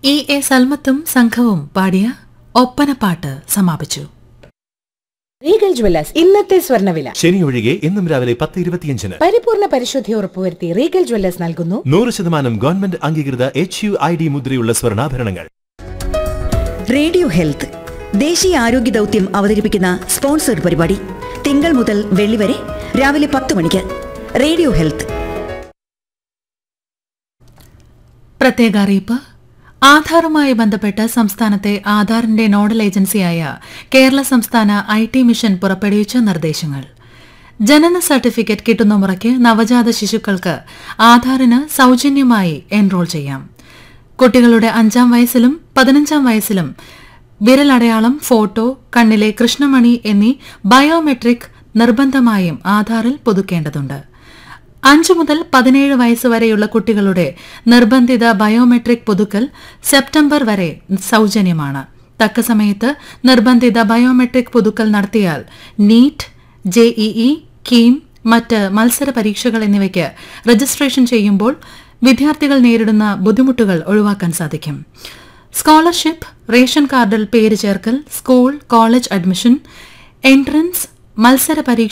E A സൽമത്തും സംഘവും പാടിയ ഒപ്പനപ്പാട്ട് സമാപിച്ചു റീഗൽ ജ്വല്ലേഴ്സ് ഇന്നത്തെ സ്വർണ്ണവില ശനി ഒഴികെ ഇന്നും രാവിലെ പത്ത് ഇരുപത്തിയഞ്ചിന് പരിപൂർണ പരിശുദ്ധി ഉറപ്പുവരുത്തി റീഗൽ ജ്വല്ലേഴ്സ് നൽകുന്നു നൂറ് ശതമാനം ഗവൺമെന്റ് അംഗീകൃത എച്ച് യു ഐ ഡി മുദ്രയുള്ള സ്വർണ്ണാഭരണങ്ങൾ റേഡിയോ ഹെൽത്ത് ദേശീയ ആരോഗ്യ ദൗത്യം അവതരിപ്പിക്കുന്ന സ്പോൺസർഡ് പരിപാടി തിങ്കൾ മുതൽ വെള്ളി വരെ രാവിലെ പത്ത് മണിക്ക് റേഡിയോ ഹെൽത്ത് പ്രത്യേക അറിയിപ്പ് ആധാറുമായി ബന്ധപ്പെട്ട് സംസ്ഥാനത്തെ ആധാറിന്റെ നോഡൽ ഏജൻസിയായ കേരള സംസ്ഥാന ഐ ടി മിഷൻ പുറപ്പെടുവിച്ച നിർദ്ദേശങ്ങൾ ജനന സർട്ടിഫിക്കറ്റ് കിട്ടുന്ന മുറയ്ക്ക് നവജാത ശിശുക്കൾക്ക് ആധാറിന് സൗജന്യമായി എൻറോൾ ചെയ്യാം കുട്ടികളുടെ അഞ്ചാം വയസ്സിലും പതിനഞ്ചാം വയസ്സിലും വിരലടയാളം ഫോട്ടോ കണ്ണിലെ കൃഷ്ണമണി എന്നീ ബയോമെട്രിക് നിർബന്ധമായും ആധാറിൽ പുതുക്കേണ്ടതുണ്ട് അഞ്ചു മുതൽ പതിനേഴ് വയസ്സ് വരെയുള്ള കുട്ടികളുടെ നിർബന്ധിത ബയോമെട്രിക് പുതുക്കൽ സെപ്റ്റംബർ വരെ സൗജന്യമാണ് തക്ക സമയത്ത് നിർബന്ധിത ബയോമെട്രിക് പുതുക്കൽ നടത്തിയാൽ നീറ്റ് ജെഇഇ കീം മറ്റ് മത്സര പരീക്ഷകൾ എന്നിവയ്ക്ക് രജിസ്ട്രേഷൻ ചെയ്യുമ്പോൾ വിദ്യാർത്ഥികൾ നേരിടുന്ന ബുദ്ധിമുട്ടുകൾ ഒഴിവാക്കാൻ സാധിക്കും സ്കോളർഷിപ്പ് റേഷൻ കാർഡിൽ പേര് ചേർക്കൽ സ്കൂൾ കോളേജ് അഡ്മിഷൻ എൻട്രൻസ് മത്സര പരീക്ഷ